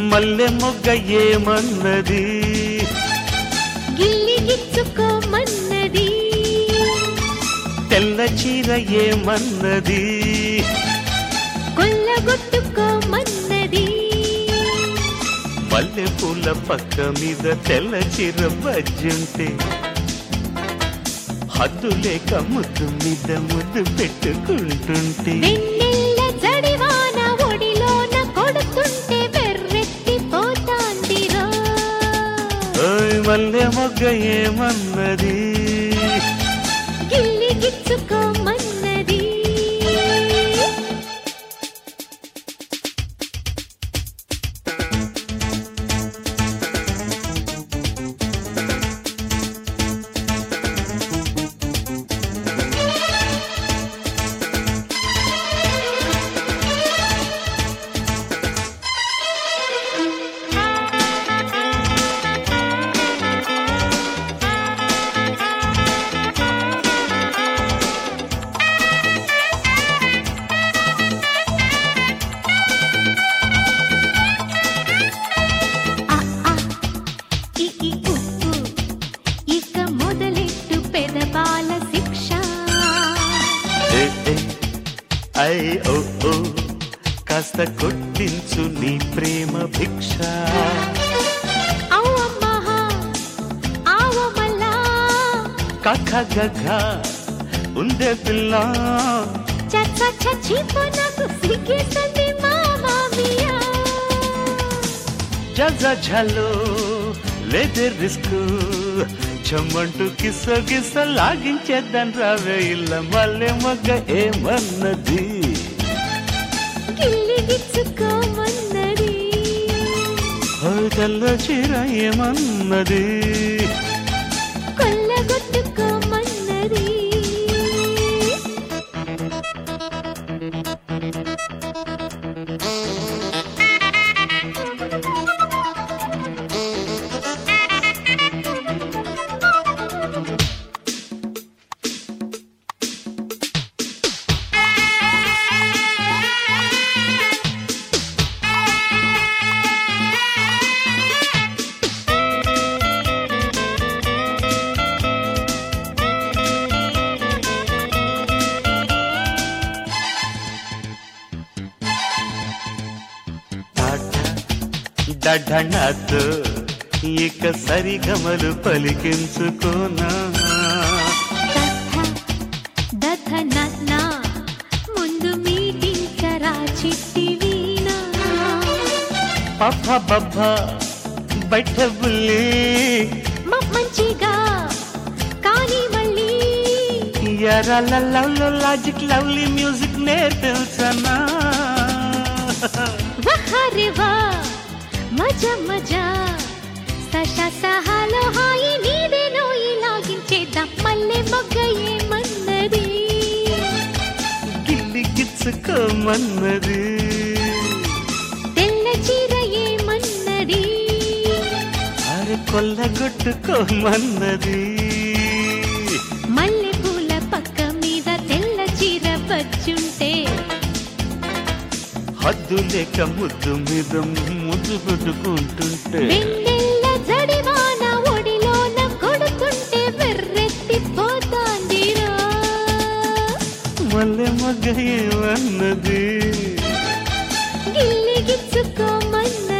మల్లె మొగ్గ ఏమన్నది గిల్లి గిచ్చుకోమన్నది తెల్ల చీర ఏమన్నది కొల్లగొట్టుకోమన్నది మల్లె పూల పక్క మీద తెల్ల చీర బజ్జుంటే హద్దు లేక ముద్దు మీద ముద్దు పెట్టుకుంటుంటే వెన్నెల్ల జడివాన ఒడిలోన కొడుతుంటే వెర్రెత్తి పోతాందిరో ఓయ్ మల్లె మొగ్గ ఏమన్నది గిల్లి గిచ్చుకోమన్నది ఆ ఆ ఇ ఇ ఉ ఉ ఇక మొదలెట్టు పెదబాల శిక్ష ఏ, ఏ, ఐ ఓ ఓ కాస్త కొట్టించు నీ ప్రేమ భిక్ష అవ్వమ్మహ ఆవమల్లా కఖ గఘ ఉందే పిల్ల చచ్చ చచ్చిపో నాకు సిగ్గేస్తుంది మామామియా జజ ఝలో లేదే రిస్క్ చెమ్మంటూ కిస్స కిస్స లాగించేద్దాం రావే ఇల్ల మల్లె మొగ్గ ఏమన్నది గిల్లి గిచ్చుకోమన్నది ఓ తెల్ల చీర ఏమన్నది కొల్లగొట్టుకోమన్నది డఢణతో ఇక సరిగమలు పలికించుకోనా దథ దథ నన్న ముందు మీటింగ్ కరా చిట్టి వీణ పప్ప బబ్బ బయట బుల్లి మ- మంచిగా కానీ మళ్ళీ ఎర్రల లవ్లో లాజిక్ లవ్లీ మ్యూజిక్ నేర్పించనా వహరివా మజా మజా సష సహాలో హాయి నీదేనో ఇలాగించేద్దాం మల్లె మొగ్గ ఏమన్నది గిల్లి గిచ్చుకోమన్నది తెల్ల చీర ఏమన్నది అరే కొల్లగొట్టుకోమన్నది మల్లె పూల పక్క మీద తెల్ల చీర వచ్చుంటే హద్దు లేక ముద్దు మీద ముద్దు పెట్టుకుంటుంటే వెన్నెల్ల జడివాన ఒడిలోన కొడుతుంటే వెర్రెత్తి పోతాందిరో మల్లె మొగ్గ ఏమన్నది గిల్లి గిచ్చుకోమన్నది